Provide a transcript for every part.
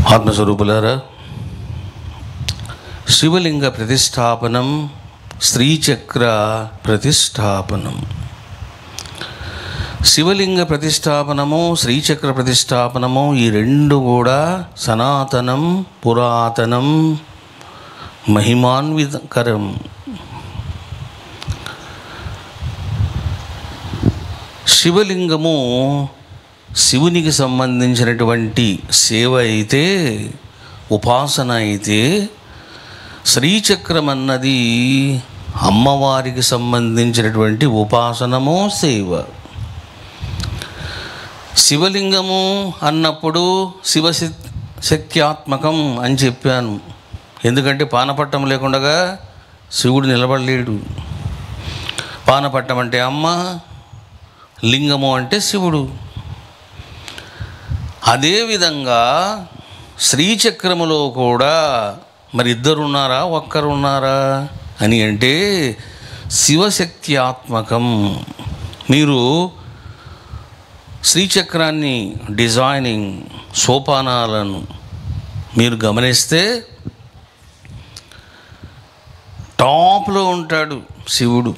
ఆత్మస్వరూపులారా శివలింగ ప్రతిష్టాపనం శ్రీచక్ర ప్రతిష్టాపనం శివలింగ ప్రతిష్టాపనము శ్రీచక్ర ప్రతిష్టాపనము ఈ రెండు కూడా సనాతనం పురాతనం మహిమాన్వితకరం శివలింగము శివునికి సంబంధించినటువంటి సేవ అయితే ఉపాసన అయితే శ్రీచక్రం అన్నది అమ్మవారికి సంబంధించినటువంటి ఉపాసనమో సేవ శివలింగము అన్నప్పుడు శివశక్ శక్త్యాత్మకం అని చెప్పాను ఎందుకంటే పానపట్టం లేకుండా శివుడు నిలబడలేడు పానపట్టం అంటే అమ్మ లింగము అంటే శివుడు అదేవిధంగా శ్రీచక్రములో కూడా మరి ఇద్దరున్నారా ఒక్కరున్నారా అని అంటే శివశక్త్యాత్మకం మీరు శ్రీచక్రాన్ని డిజైనింగ్ సోపానాలను మీరు గమనిస్తే టాప్లో ఉంటాడు శివుడు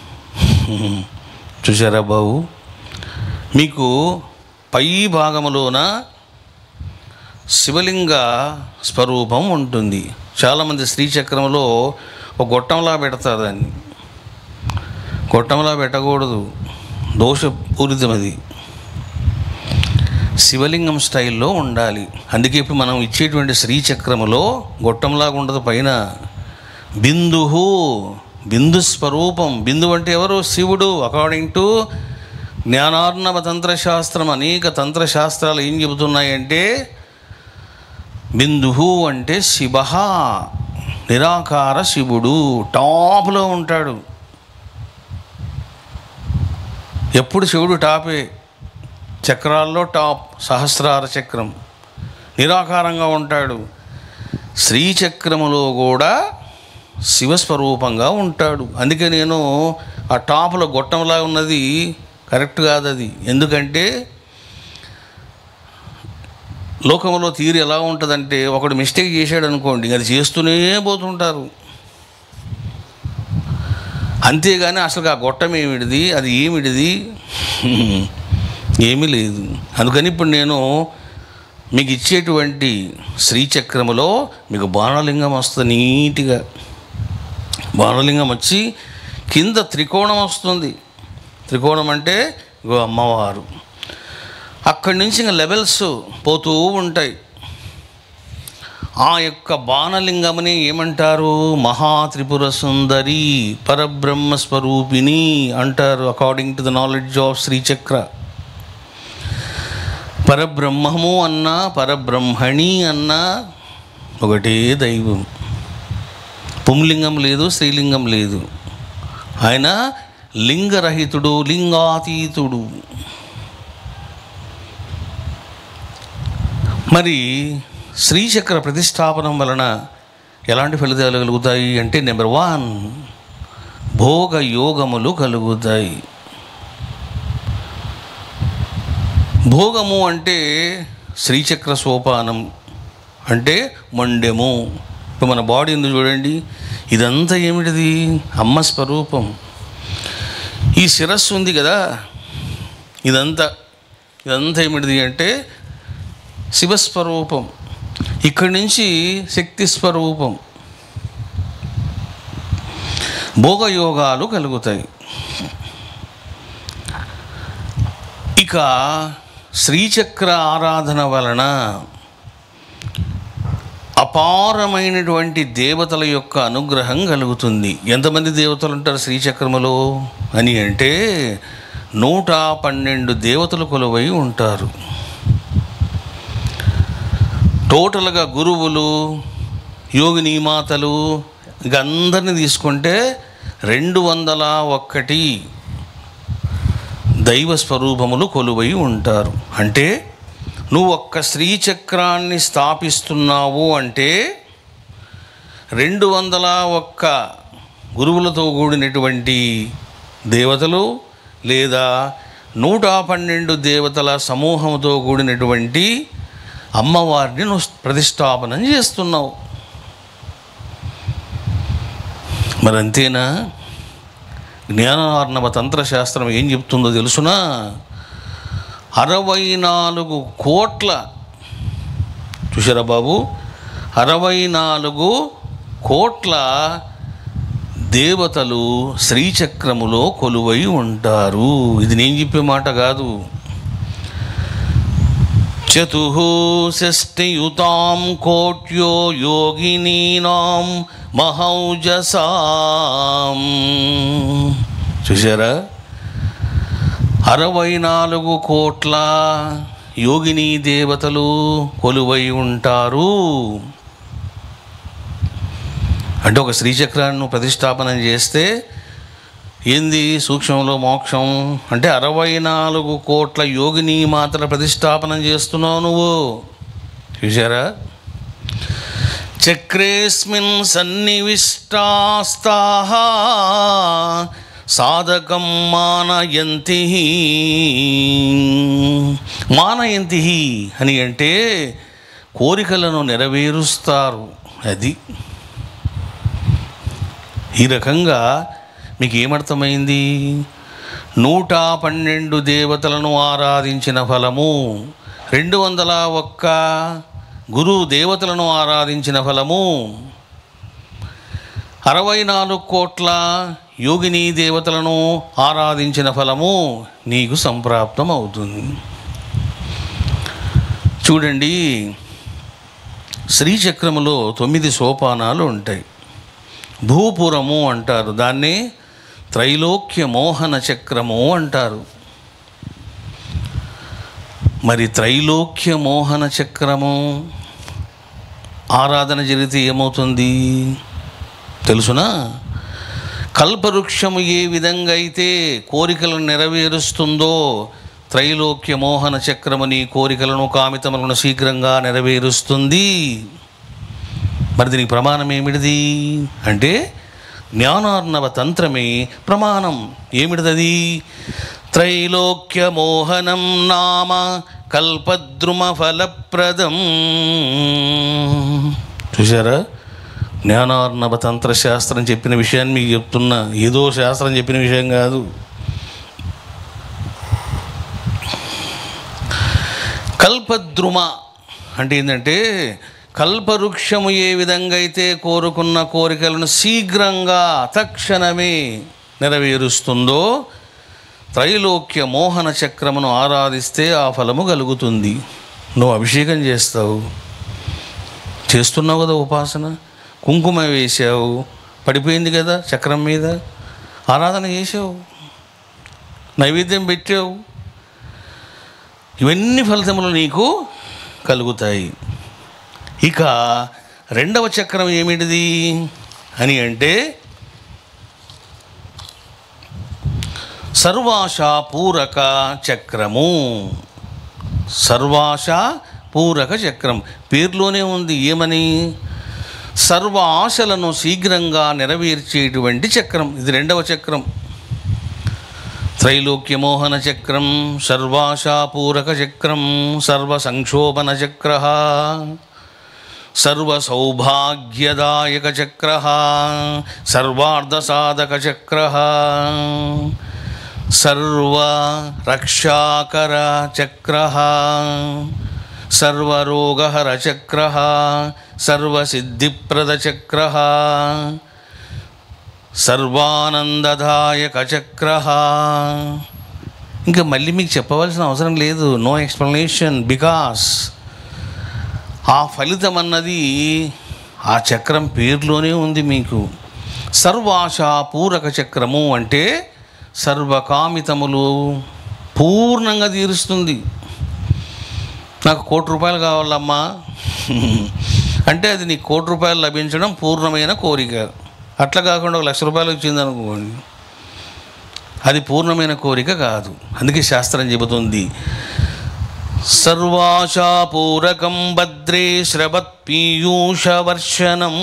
చూసారా బాబు మీకు పై భాగములోన శివలింగ స్వరూపం ఉంటుంది చాలామంది శ్రీచక్రంలో ఒక గొట్టంలా పెడతారు దాన్ని గొట్టంలా పెట్టకూడదు దోషపూరితం అది శివలింగం స్టైల్లో ఉండాలి అందుకే ఇప్పుడు మనం ఇచ్చేటువంటి శ్రీచక్రములో గొట్టంలాగా ఉండదు పైన బిందుహు బిందు స్వరూపం బిందు అంటే ఎవరు శివుడు అకార్డింగ్ టు జ్ఞానార్ణవ తంత్రశాస్త్రం అనేక తంత్రశాస్త్రాలు ఏం చెబుతున్నాయంటే బిందుహు అంటే శివ నిరాకార శివుడు టాప్లో ఉంటాడు ఎప్పుడు శివుడు టాపే చక్రాల్లో టాప్ సహస్రార చక్రం నిరాకారంగా ఉంటాడు శ్రీచక్రములో కూడా శివస్వరూపంగా ఉంటాడు అందుకే నేను ఆ టాప్లో గొట్టంలా ఉన్నది కరెక్ట్ కాదు అది ఎందుకంటే లోకంలో తీరు ఎలా ఉంటుందంటే ఒకడు మిస్టేక్ చేశాడు అనుకోండి అది చేస్తూనే పోతుంటారు అంతేగాని అసలు ఆ గొట్టం ఏమిటిది అది ఏమిటిది ఏమీ లేదు అందుకని ఇప్పుడు నేను మీకు ఇచ్చేటువంటి శ్రీచక్రములో మీకు బాణలింగం వస్తుంది నీట్గా బాణలింగం వచ్చి కింద త్రికోణం వస్తుంది త్రికోణం అంటే ఇగో అమ్మవారు అక్కడి నుంచి ఇంకా లెవెల్స్ పోతూ ఉంటాయి ఆ యొక్క బాణలింగమని ఏమంటారు మహాత్రిపుర సుందరి పరబ్రహ్మ స్వరూపిణి అంటారు according to the knowledge of Srichakra పరబ్రహ్మము అన్నా పరబ్రహ్మణి అన్నా ఒకటే దైవం పుంలింగం లేదు స్త్రీలింగం లేదు ఆయన లింగరహితుడు లింగాతీతుడు మరి శ్రీచక్ర ప్రతిష్టాపనం వలన ఎలాంటి ఫలితాలు కలుగుతాయి అంటే నెంబర్ వన్ భోగ యోగములు కలుగుతాయి భోగము అంటే శ్రీచక్ర సోపానం అంటే మొండెము ఇప్పుడు మన బాడీ ఉంది చూడండి ఇదంతా ఏమిటిది అమ్మ స్వరూపం ఈ శిరస్సు ఉంది కదా ఇదంతా ఇదంతా ఏమిటిది అంటే శివస్వరూపం ఇక్కడి నుంచి శక్తి స్వరూపం భోగయోగాలు కలుగుతాయి ఇక శ్రీచక్ర ఆరాధన వలన అపారమైనటువంటి దేవతల యొక్క అనుగ్రహం కలుగుతుంది ఎంతమంది దేవతలు ఉంటారు శ్రీచక్రములో అని అంటే నూట పన్నెండు దేవతలు కొలువై ఉంటారు టోటల్గా గురువులు యోగిని మాతలు ఇక అందరిని తీసుకుంటే రెండు వందల ఒక్కటి దైవ స్వరూపములు కొలువై ఉంటారు అంటే నువ్వు ఒక్క శ్రీచక్రాన్ని స్థాపిస్తున్నావు అంటే రెండు వందల ఒక్క గురువులతో కూడినటువంటి దేవతలు లేదా నూట పన్నెండు దేవతల సమూహంతో కూడినటువంటి అమ్మవారిని నువ్వు ప్రతిష్టాపనం చేస్తున్నావు మరి అంతేనా జ్ఞానార్ణవ తంత్రశాస్త్రం ఏం చెప్తుందో తెలుసునా అరవై నాలుగు కోట్ల చూసారా బాబు అరవై నాలుగు కోట్ల దేవతలు శ్రీచక్రములో కొలువై ఉంటారు ఇది నేను చెప్పే మాట కాదు చతుః షష్టియుతాం కోట్యో యోగినీనాం మహౌజసాం చూసారా అరవై నాలుగు కోట్ల యోగిని దేవతలు కొలువై ఉంటారు అంటే ఒక శ్రీచక్రాన్ని ప్రతిష్టాపనం చేస్తే ఏంది సూక్ష్మంలో మోక్షం అంటే అరవై నాలుగు కోట్ల యోగిని మాత్ర ప్రతిష్టాపనం చేస్తున్నావు నువ్వు చూసారా చక్రేస్మిన్ సన్నివిష్టాస్తా సాధకం మానయంతి మానయంతి అని అంటే కోరికలను నెరవేరుస్తారు అది ఈ రకంగా మీకు ఏమర్థమైంది నూట పన్నెండు దేవతలను ఆరాధించిన ఫలము రెండు వందల ఒక్క గురు దేవతలను ఆరాధించిన ఫలము అరవై నాలుగు కోట్ల యోగిని దేవతలను ఆరాధించిన ఫలము నీకు సంప్రాప్తం అవుతుంది చూడండి శ్రీచక్రములో తొమ్మిది సోపానాలు ఉంటాయి భూపురము అంటారు దాన్ని త్రైలోక్య మోహన చక్రము అంటారు మరి త్రైలోక్య మోహన చక్రము ఆరాధన జరిగితే ఏమవుతుంది తెలుసునా కల్పవృక్షము ఏ విధంగా అయితే కోరికలను నెరవేరుస్తుందో త్రైలోక్య మోహన చక్రము నీ కోరికలను కామితములను శీఘ్రంగా నెరవేరుస్తుంది మరి దీనికి ప్రమాణం ఏమిటిది అంటే జ్ఞానార్ణవ తంత్రమే ప్రమాణం ఏమిటిదది త్రైలోక్య మోహనం నామ కల్పద్రుమ ఫలప్రదం చూసారా జ్ఞానార్ణవ తంత్రశాస్త్రం చెప్పిన విషయాన్ని మీకు చెప్తున్నా ఏదో శాస్త్రం చెప్పిన విషయం కాదు కల్పద్రుమ అంటే ఏంటంటే కల్పవృక్షము ఏ విధంగా అయితే కోరుకున్న కోరికలను శీఘ్రంగా తక్షణమే నెరవేరుస్తుందో త్రైలోక్య మోహన చక్రమును ఆరాధిస్తే ఆ ఫలము కలుగుతుంది నువ్వు అభిషేకం చేస్తావు చేస్తున్నావు కదా ఉపాసన కుంకుమ వేసావు పడిపోయింది కదా చక్రం మీద ఆరాధన చేసావు నైవేద్యం పెట్టావు ఇవన్నీ ఫలితములు నీకు కలుగుతాయి ఇక రెండవ చక్రం ఏమిటిది అని అంటే సర్వాశ పూరక చక్రము సర్వాశ పూరక చక్రం పేర్లోనే ఉంది ఏమని సర్వ ఆశలను శీఘ్రంగా నెరవేర్చేటువంటి చక్రం ఇది రెండవ చక్రం త్రైలోక్యమోహన చక్రం సర్వాశాపూరక చక్రం సర్వ సంక్షోభన చక్ర సర్వ సౌభాగ్యదాయక చక్ర సర్వార్ధ సాధక చక్ర సర్వ రక్షాకర చక్ర సర్వరోగహర చక్ర సర్వసిద్ధిప్రద చక్ర సర్వానందదాయక చక్ర ఇంకా మళ్ళీ మీకు చెప్పవలసిన అవసరం లేదు నో ఎక్స్ప్లెనేషన్ బికాస్ ఆ ఫలితం అన్నది ఆ చక్రం పేరులోనే ఉంది మీకు సర్వాశా పూరక చక్రము అంటే సర్వకామితములు పూర్ణంగా తీరుస్తుంది నాకు కోటి రూపాయలు కావాలమ్మా అంటే అది నీకు కోటి రూపాయలు లభించడం పూర్ణమైన కోరిక అట్లా కాకుండా ఒక లక్ష రూపాయలు వచ్చింది అనుకోండి అది పూర్ణమైన కోరిక కాదు అందుకే శాస్త్రం చెబుతుంది సర్వాశాపూరకం భద్రే శ్రవత్ పీయూషవర్షణం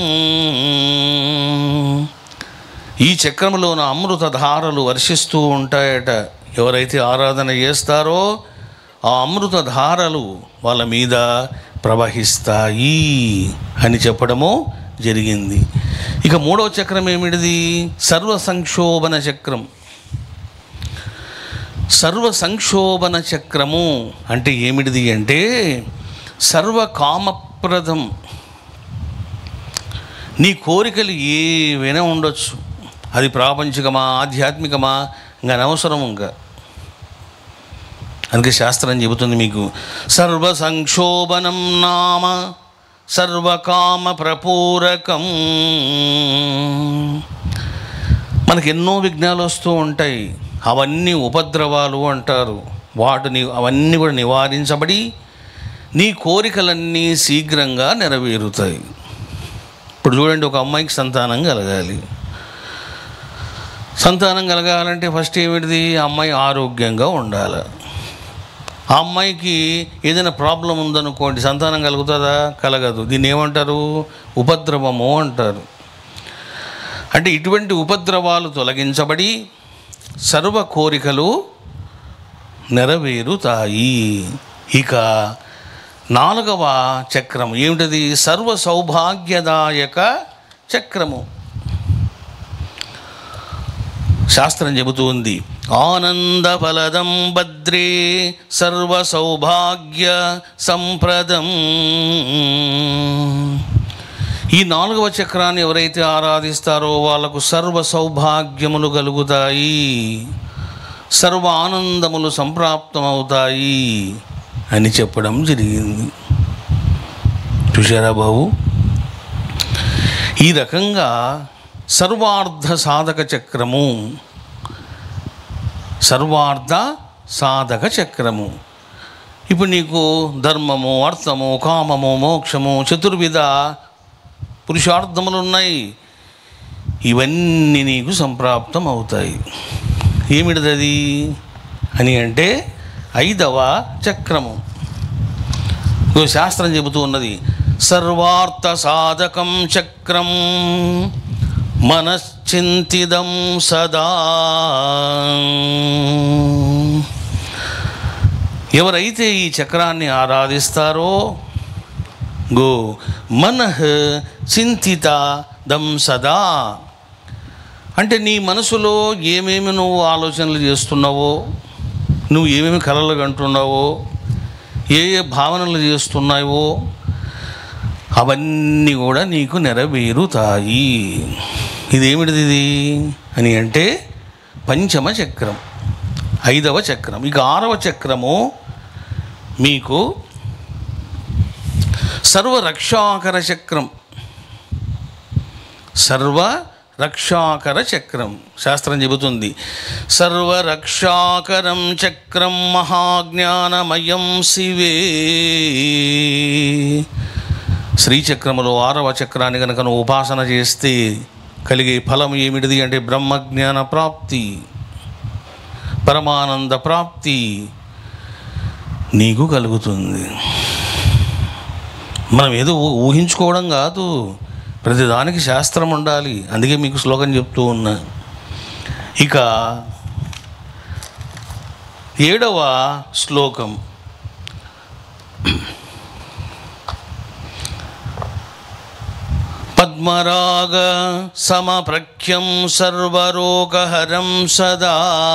ఈ చక్రంలోన అమృత ధారలు వర్షిస్తూ ఉంటాయట ఎవరైతే ఆరాధన చేస్తారో ఆ అమృత ధారలు వాళ్ళ మీద ప్రవహిస్తాయి అని చెప్పడము జరిగింది ఇక మూడవ చక్రం ఏమిటిది సర్వ సంక్షోభన చక్రం సర్వ సంక్షోభన చక్రము అంటే ఏమిటిది అంటే సర్వ కామప్రదం నీ కోరికలు ఏవైనా ఉండొచ్చు అది ప్రాపంచికమా ఆధ్యాత్మికమా ఇంకా అనవసరం ఇంకా అందుకే శాస్త్రం చెబుతుంది మీకు సర్వ సంక్షోభనం నామ సర్వకామ ప్రపూరకం మనకి ఎన్నో విఘ్నాలు వస్తూ ఉంటాయి అవన్నీ ఉపద్రవాలు అంటారు వాటిని అవన్నీ కూడా నివారించబడి నీ కోరికలన్నీ శీఘ్రంగా నెరవేరుతాయి ఇప్పుడు చూడండి ఒక అమ్మాయికి సంతానం కలగాలి సంతానం కలగాలంటే ఫస్ట్ ఏమిటిది ఆ అమ్మాయి ఆరోగ్యంగా ఉండాలి ఆ అమ్మాయికి ఏదైనా ప్రాబ్లం ఉందనుకోండి సంతానం కలుగుతుందా కలగదు దీన్ని ఏమంటారు ఉపద్రవము అంటారు అంటే ఇటువంటి ఉపద్రవాలు తొలగించబడి సర్వ కోరికలు నెరవేరుతాయి ఇక నాలుగవ చక్రం ఏమిటది సర్వ సౌభాగ్యదాయక చక్రము శాస్త్రం చెబుతూ ఉంది ఆనంద ఫలదం భద్రే సర్వ సౌభాగ్య సంప్రదం ఈ నాలుగవ చక్రాన్ని ఎవరైతే ఆరాధిస్తారో వాళ్ళకు సర్వ సౌభాగ్యములు కలుగుతాయి సర్వ ఆనందములు సంప్రాప్తమవుతాయి అని చెప్పడం జరిగింది చూశారా బాబు ఈ రకంగా సర్వార్థ సాధక చక్రము సర్వార్థ సాధక చక్రము ఇప్పుడు నీకు ధర్మము అర్థము కామము మోక్షము చతుర్విధ పురుషార్థములు ఉన్నాయి ఇవన్నీ నీకు సంప్రాప్తం అవుతాయి ఏమిటిది అని అంటే ఐదవ చక్రము ఇగో శాస్త్రం చెబుతూ ఉన్నది సర్వార్థ సాధకం చక్రం మనశ్చింతిదం సదా ఎవరైతే ఈ చక్రాన్ని ఆరాధిస్తారో గో మనః చింతిత దం సదా అంటే నీ మనసులో ఏమేమి నువ్వు ఆలోచనలు చేస్తున్నావో నువ్వు ఏమేమి కలలు కంటున్నావో ఏ ఏ భావనలు చేస్తున్నావో అవన్నీ కూడా నీకు నెరవేరుతాయి ఇదేమిటిది ఇది అని అంటే పంచమ చక్రం ఐదవ చక్రం ఇక ఆరవ చక్రము మీకు సర్వరక్షాకర చక్రం సర్వ రక్షాకర చక్రం శాస్త్రం చెబుతుంది సర్వరక్షాకరం చక్రం మహాజ్ఞానమయం శివే శ్రీచక్రములో ఆరవ చక్రాన్ని కనుక నువ్వు ఉపాసన చేస్తే కలిగే ఫలం ఏమిటిది అంటే బ్రహ్మజ్ఞాన ప్రాప్తి పరమానంద ప్రాప్తి నీకు కలుగుతుంది మనం ఏదో ఊ- ఊహించుకోవడం కాదు ప్రతిదానికి శాస్త్రం ఉండాలి అందుకే మీకు శ్లోకం చెప్తూ ఉన్నా ఇక ఏడవ శ్లోకం పద్మరాగ సమప్రఖ్యం సర్వరోగహరం సదా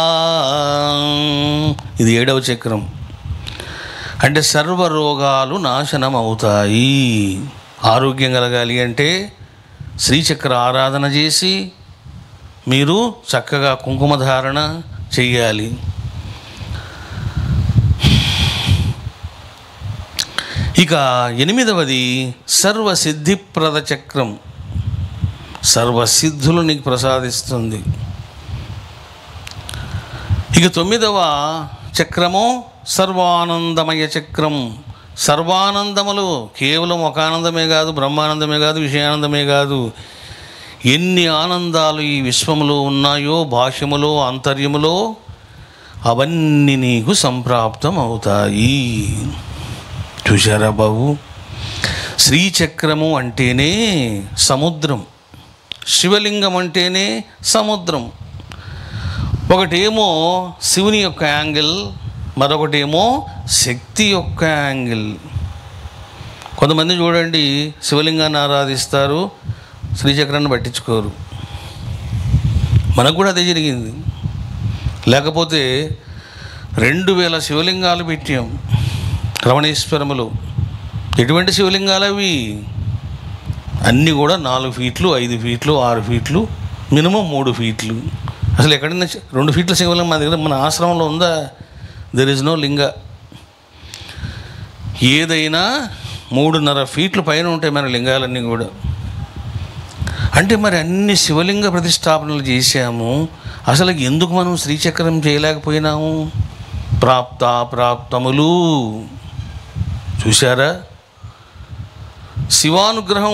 ఇది ఏడవ చక్రం అంటే సర్వరోగాలు నాశనం అవుతాయి ఆరోగ్యం కలగాలి అంటే శ్రీచక్ర ఆరాధన చేసి మీరు చక్కగా కుంకుమ ధారణ చెయ్యాలి ఇక ఎనిమిదవది సర్వసిద్ధిప్రద చక్రం సర్వసిద్ధులు నీకు ప్రసాదిస్తుంది ఇక తొమ్మిదవ చక్రము సర్వానందమయ చక్రం సర్వానందములు కేవలం ఒక ఆనందమే కాదు బ్రహ్మానందమే కాదు విషయానందమే కాదు ఎన్ని ఆనందాలు ఈ విశ్వములో ఉన్నాయో భాష్యములో అంతర్యములో అవన్నీ నీకు సంప్రాప్తం అవుతాయి చూశారా బాబు శ్రీచక్రము అంటేనే సముద్రం శివలింగం అంటేనే సముద్రం ఒకటేమో శివుని యొక్క యాంగిల్ మరొకటేమో శక్తి యొక్క యాంగిల్ కొంతమంది చూడండి శివలింగాన్ని ఆరాధిస్తారు శ్రీచక్రాన్ని పట్టించుకోరు మనకు కూడా అదే జరిగింది లేకపోతే రెండు వేల శివలింగాలు పెట్టాం రమణేశ్వరములు ఎటువంటి శివలింగాలు అవి అన్నీ కూడా నాలుగు ఫీట్లు ఐదు ఫీట్లు ఆరు ఫీట్లు మినిమం మూడు ఫీట్లు అసలు ఎక్కడైనా చి- రెండు ఫీట్ల శివలింగం మన దగ్గర మన ఆశ్రమంలో ఉందా దెర్ ఇస్ నో లింగ ఏదైనా మూడున్నర ఫీట్ల పైన ఉంటాయి మన లింగాలన్నీ కూడా అంటే మరి అన్ని శివలింగ ప్రతిష్టాపనలు చేశాము అసలు ఎందుకు మనం శ్రీచక్రం చేయలేకపోయినాము ప్రాప్త ప్రాప్తములు చూశారా శివానుగ్రహం